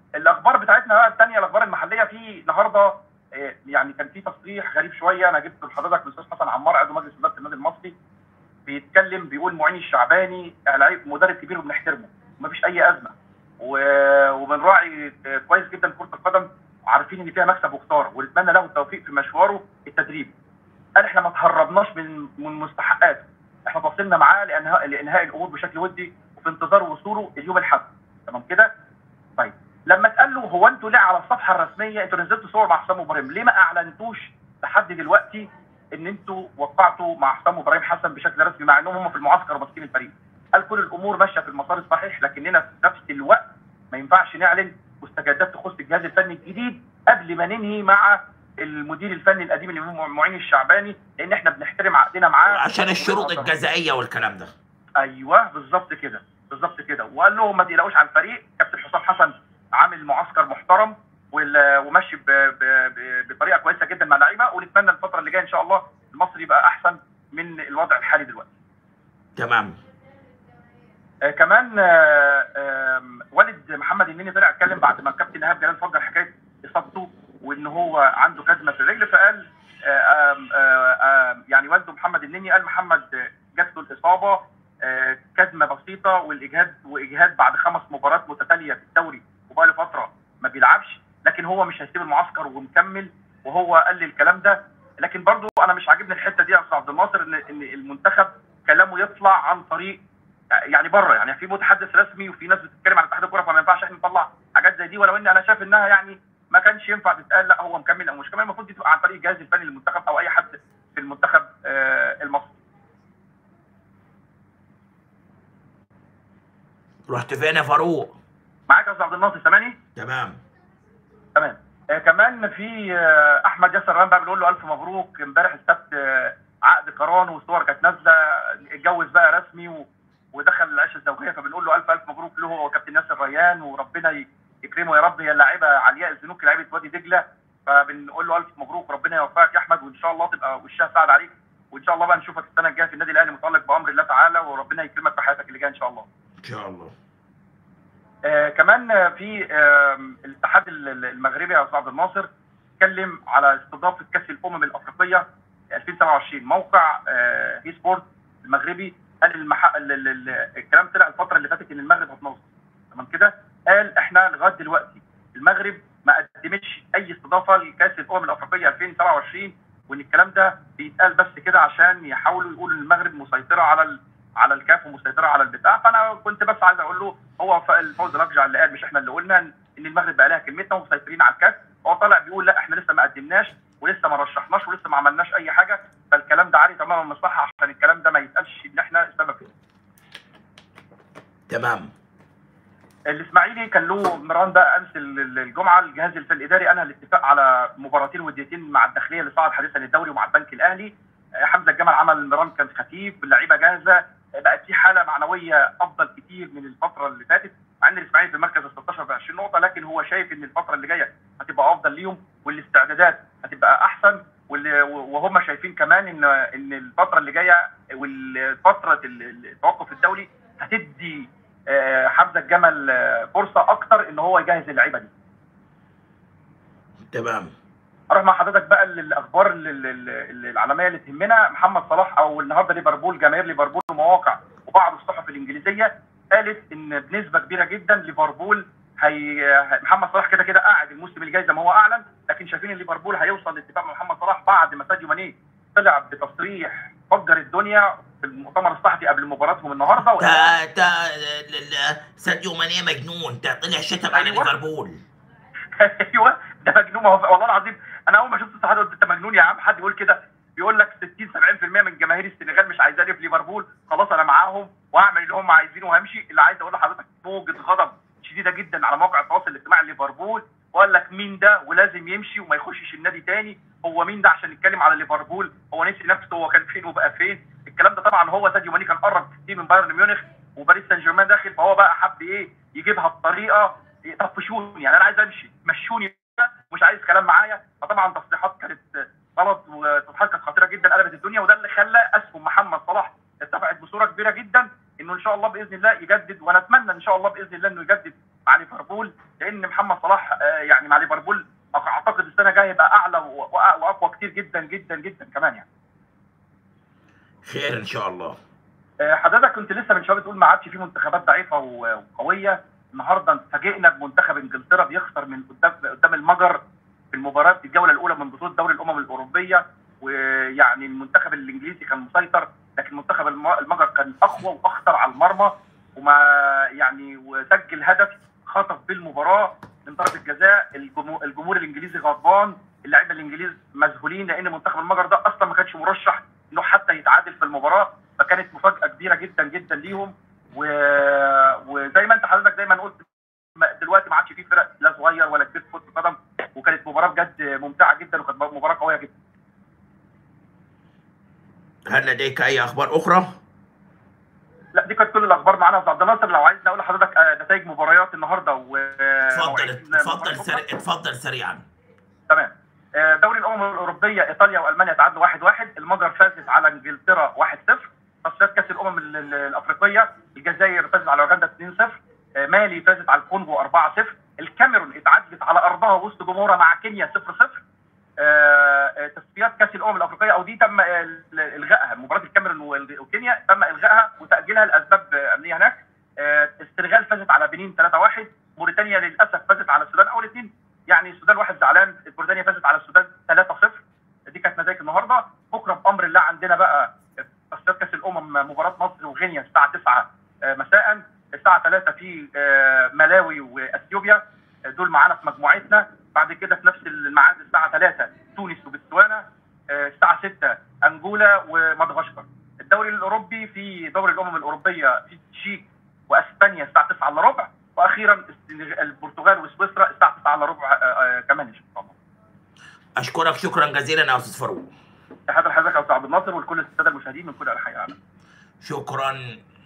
الاخبار بتاعتنا بقى الثانيه الاخبار المحليه في النهارده آه، يعني كان في تصريح غريب شويه انا جبته لحضرتك من الاستاذ حسن عمار عضو مجلس اداره النادي المصري بيتكلم بيقول معين الشعباني لعيب مدرب كبير وبنحترمه ومفيش اي ازمه و- وبنراعي آه، كويس جدا كره القدم عارفين ان فيها مكسب وخساره ونتمنى له التوفيق في مشواره التدريبي قال احنا ما تهربناش من من مستحقاته احنا فاصلنا معاه لانهاء لانهاء الامور بشكل ودي وفي انتظار وصوله اليوم الاحد تمام كده طيب لما اتقال له هو انتوا ليه على الصفحه الرسميه انتوا نزلتوا صور مع حسام ابراهيم ليه ما اعلنتوش لحد دلوقتي ان انتوا وقعتوا مع حسام ابراهيم حسن بشكل رسمي مع انهم هم في المعسكر ماسكين الفريق قال كل الامور ماشيه في المسار الصحيح لكننا في نفس الوقت ما ينفعش نعلن مستجدات تخص الجهاز الفني الجديد قبل ما ننهي مع المدير الفني القديم اللي هو معين الشعباني لان احنا بنحترم عقدنا معاه عشان الشروط الجزائيه والكلام ده ايوه بالظبط كده بالظبط كده وقال لهم ما تقلقوش على الفريق كابتن حسام حسن عامل معسكر محترم وال- وماشي ب- ب- ب- بطريقه كويسه جدا مع اللعيبه ونتمنى الفتره اللي جايه ان شاء الله المصري يبقى احسن من الوضع الحالي دلوقتي. تمام آه كمان آه آم، والد محمد النني طلع اتكلم بعد ما الكابتن ايهاب جلال فجر حكايه اصابته وان هو عنده كدمه في الرجل فقال آه آم، آه آم، يعني والده محمد النني قال محمد آه، جات له الاصابه آه، كدمه بسيطه والاجهاد واجهاد بعد خمس مباريات متتاليه في الدوري وبقى له فتره ما بيلعبش لكن هو مش هيسيب المعسكر ومكمل وهو قال لي الكلام ده لكن برضو انا مش عاجبني الحته دي يا استاذ عبد الناصر ان ان المنتخب كلامه يطلع عن طريق يعني بره يعني في متحدث رسمي وفي ناس بتتكلم عن اتحاد الكوره فما ينفعش احنا نطلع حاجات زي دي ولو ان انا شايف انها يعني ما كانش ينفع تتقال لا هو مكمل او مش كمان المفروض دي تبقى عن طريق الجهاز الفني للمنتخب او اي حد في المنتخب آه، المصري رحت فين يا فاروق معاك يا استاذ عبد الناصر سامعني تمام تمام آه كمان في آه احمد ياسر رام بقى بنقول له الف مبروك امبارح السبت آه عقد قران والصور كانت نازله اتجوز بقى رسمي و... ودخل العيشه الزوجيه فبنقول له الف الف مبروك له هو وكابتن ياسر ريان وربنا ي- يكرمه يا رب هي اللاعبه علياء الزنوكي لعيبه وادي دجله فبنقول له الف مبروك وربنا يوفقك يا احمد وان شاء الله تبقى وشها سعد عليك وان شاء الله بقى نشوفك السنه الجايه في النادي الاهلي متالق بامر الله تعالى وربنا يكرمك في حياتك اللي جايه ان شاء الله. ان شاء الله آه كمان آه، في آه الاتحاد ال- ال- المغربي يا استاذ عبد الناصر اتكلم على استضافه كاس الامم الافريقيه 2027 موقع آه هي سبورت المغربي قال المح... ال... ال... ال... الكلام طلع الفتره اللي فاتت ان المغرب هتنظم تمام كده قال احنا لغايه دلوقتي المغرب ما قدمتش اي استضافه لكاس الامم الافريقيه 2027 وان الكلام ده بيتقال بس كده عشان يحاولوا يقولوا ان المغرب مسيطره على ال... على الكاف ومسيطره على البتاع فانا كنت بس عايز اقول له هو ف- الفوز رجع اللي قال مش احنا اللي قلنا ان إن المغرب بقى لها كلمتنا ومسيطرين على الكاس هو طالع بيقول لا احنا لسه ما قدمناش ولسه ما رشحناش ولسه ما عملناش اي حاجه فالكلام ده عاري تماما المصلحه عشان الكلام ده ما يتقالش ان احنا السبب فيه تمام الاسماعيلي كان له مران بقى امس ال- ال- الجمعه الجهاز الف- الاداري انهى الاتفاق على مباراتين وديتين مع الداخليه اللي صعد حديثا الدوري ومع البنك الاهلي آه، حمزه الجمل عمل مران كان خفيف اللعيبه جاهزه آه، بقت في حاله معنويه افضل كتير من الفتره اللي فاتت مع ان الاسماعيلي في المركز ال 16 ب 20 نقطه لكن هو شايف ان الفتره اللي جايه هتبقى افضل ليهم والاستعدادات هتبقى احسن واللي- وهم شايفين كمان ان ان الفتره اللي جايه والفتره ال- التوقف الدولي هتدي آه، حمزه الجمل آه، فرصه اكتر ان هو يجهز اللعيبه دي. تمام اروح مع حضرتك بقى للاخبار ال- ال- ال- العالميه اللي تهمنا محمد صلاح او النهارده ليفربول جماهير ليفربول ومواقع وبعض الصحف الانجليزيه قالت ان بنسبه كبيره جدا ليفربول هي هي- محمد صلاح كده كده قاعد الموسم الجاي زي ما هو اعلن لكن شايفين ان ليفربول هيوصل لاتفاق مع محمد صلاح بعد ما ساديو ماني طلع بتصريح فجر الدنيا في المؤتمر الصحفي قبل مباراتهم النهارده تا تا ل- ل- ساديو ماني مجنون تا طلع شتم على أيوة. ليفربول ايوه ده مجنون ما هو والله العظيم انا اول ما شفت الصحافه قلت انت مجنون يا عم حد يقول كده بيقول لك 60 70% من جماهير السنغال مش عايزاني في ليفربول خلاص انا معاهم وهعمل اللي هم عايزينه وهمشي اللي عايز اقول لحضرتك موجه غضب شديده جدا على مواقع التواصل الاجتماعي ليفربول وقال لك مين ده ولازم يمشي وما يخشش النادي تاني هو مين ده عشان يتكلم على ليفربول هو نسي نفسه هو كان فين وبقى فين الكلام ده طبعا هو ساديو ماني كان قرب كتير من بايرن ميونخ وباريس سان جيرمان داخل فهو بقى حب ايه يجيبها بطريقه طفشوني يعني انا عايز امشي مشوني مش عايز كلام معايا فطبعا تصريحات كانت غلط وتصريحات كانت خطيره جدا قلبت الدنيا وده اللي خلى اسهم محمد صلاح ارتفعت بصوره كبيره جدا انه ان شاء الله باذن الله يجدد ونتمنى ان شاء الله باذن الله انه يجدد مع ليفربول لان محمد صلاح آه، يعني مع ليفربول اعتقد السنه الجايه يبقى اعلى و- وأ- واقوى كتير جدا جدا جدا كمان يعني خير ان شاء الله آه، حضرتك كنت لسه من شويه بتقول ما عادش في منتخبات ضعيفه و- وقويه النهارده اتفاجئنا بمنتخب انجلترا بيخسر من قدام قدام المجر في المباراه في الجوله الاولى من بطوله دوري الامم الاوروبيه ويعني المنتخب الانجليزي كان مسيطر لكن منتخب الم- المجر كان اقوى واخطر على المرمى وما يعني وسجل هدف خطف بالمباراه من ضربه جزاء الجمهور, الجمهور الانجليزي غضبان اللعيبه الانجليز مذهولين لان منتخب المجر ده اصلا ما كانش مرشح انه حتى يتعادل في المباراه فكانت مفاجاه كبيره جدا جدا ليهم و... وزي ما انت حضرتك دايما قلت ما- دلوقتي ما عادش في فرق لا صغير ولا كبير في كره القدم وكانت مباراه بجد ممتعه جدا وكانت مباراه قويه جدا هل لديك اي اخبار اخرى لا دي كانت كل الاخبار معانا يا استاذ عبد الناصر لو عايز اقول لحضرتك آه، نتائج مباريات النهارده و اتفضل مواعيد اتفضل مباريات سريع بكرة. اتفضل سريعا تمام آه، دوري الامم الاوروبيه ايطاليا والمانيا تعادلوا 1 1 المجر فازت على انجلترا 1 0 تصفيات كاس الامم ال- ال- الافريقيه الجزائر فازت على اوغندا 2 0 آه، مالي فازت على الكونغو 4 0 الكاميرون اتعادلت على ارضها وسط جمهورها مع كينيا 0 0 تصفيات كاس الامم الافريقيه او دي تم آه، ال- الغائها مباراه الكاميرون وال- وكينيا تم الغائها وتاجيلها لاسباب آه، امنيه هناك آه، السنغال فازت على بنين 3 1 موريتانيا للاسف فازت على السودان اول اثنين يعني السودان واحد زعلان موريتانيا فازت على السودان 3 0 دي كانت نتائج النهارده بكره بامر الله عندنا بقى تصفيات كاس الامم مباراه مصر وغينيا الساعه 9 آه، مساء الساعه 3 في آه، ملاوي واثيوبيا آه، دول معانا في مجموعتنا بعد كده في نفس الميعاد الساعه 3 تونس وبتسوانا آه، الساعه 6 انجولا ومدغشقر الدوري الاوروبي في دوري الامم الاوروبيه في التشيك واسبانيا الساعه 9 الا ربع واخيرا السنغ- البرتغال وسويسرا الساعه 9 الا ربع آه، آه، كمان ان شاء الله اشكرك شكرا جزيلا يا استاذ فاروق تحياتي لحضرتك يا استاذ عبد الناصر ولكل الساده المشاهدين من كل انحاء العالم شكرا